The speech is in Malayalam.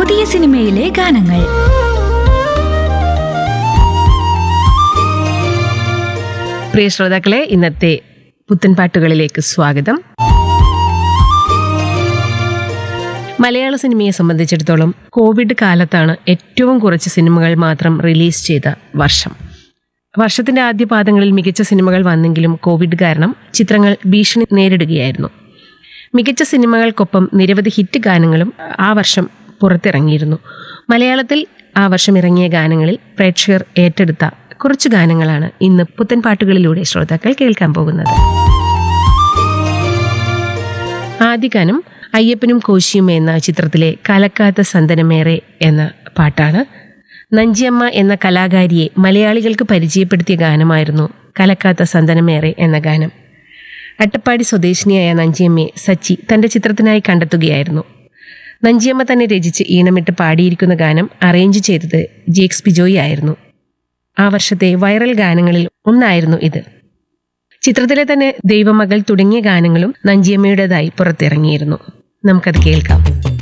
പുതിയ സിനിമയിലെ ഗാനങ്ങൾ പ്രിയ ശ്രോതാക്കളെ ഇന്നത്തെ പുത്തൻ പാട്ടുകളിലേക്ക് സ്വാഗതം മലയാള സിനിമയെ സംബന്ധിച്ചിടത്തോളം കോവിഡ് കാലത്താണ് ഏറ്റവും കുറച്ച് സിനിമകൾ മാത്രം റിലീസ് ചെയ്ത വർഷം വർഷത്തിന്റെ ആദ്യ പാദങ്ങളിൽ മികച്ച സിനിമകൾ വന്നെങ്കിലും കോവിഡ് കാരണം ചിത്രങ്ങൾ ഭീഷണി നേരിടുകയായിരുന്നു മികച്ച സിനിമകൾക്കൊപ്പം നിരവധി ഹിറ്റ് ഗാനങ്ങളും ആ വർഷം പുറത്തിറങ്ങിയിരുന്നു മലയാളത്തിൽ ആ വർഷം ഇറങ്ങിയ ഗാനങ്ങളിൽ പ്രേക്ഷകർ ഏറ്റെടുത്ത കുറച്ച് ഗാനങ്ങളാണ് ഇന്ന് പുത്തൻ പാട്ടുകളിലൂടെ ശ്രോതാക്കൾ കേൾക്കാൻ പോകുന്നത് ആദ്യ ഗാനം അയ്യപ്പനും കോശിയും എന്ന ചിത്രത്തിലെ കലക്കാത്ത സന്തനമേറെ എന്ന പാട്ടാണ് നഞ്ചിയമ്മ എന്ന കലാകാരിയെ മലയാളികൾക്ക് പരിചയപ്പെടുത്തിയ ഗാനമായിരുന്നു കലക്കാത്ത സന്തനമേറെ എന്ന ഗാനം അട്ടപ്പാടി സ്വദേശിനിയായ നഞ്ചിയമ്മയെ സച്ചി തന്റെ ചിത്രത്തിനായി കണ്ടെത്തുകയായിരുന്നു നഞ്ചിയമ്മ തന്നെ രചിച്ച് ഈണമിട്ട് പാടിയിരിക്കുന്ന ഗാനം അറേഞ്ച് ചെയ്തത് ജേക്സ് ബിജോയി ആയിരുന്നു ആ വർഷത്തെ വൈറൽ ഗാനങ്ങളിൽ ഒന്നായിരുന്നു ഇത് ചിത്രത്തിലെ തന്നെ ദൈവമകൾ തുടങ്ങിയ ഗാനങ്ങളും നഞ്ചിയമ്മയുടേതായി പുറത്തിറങ്ങിയിരുന്നു നമുക്കത് കേൾക്കാം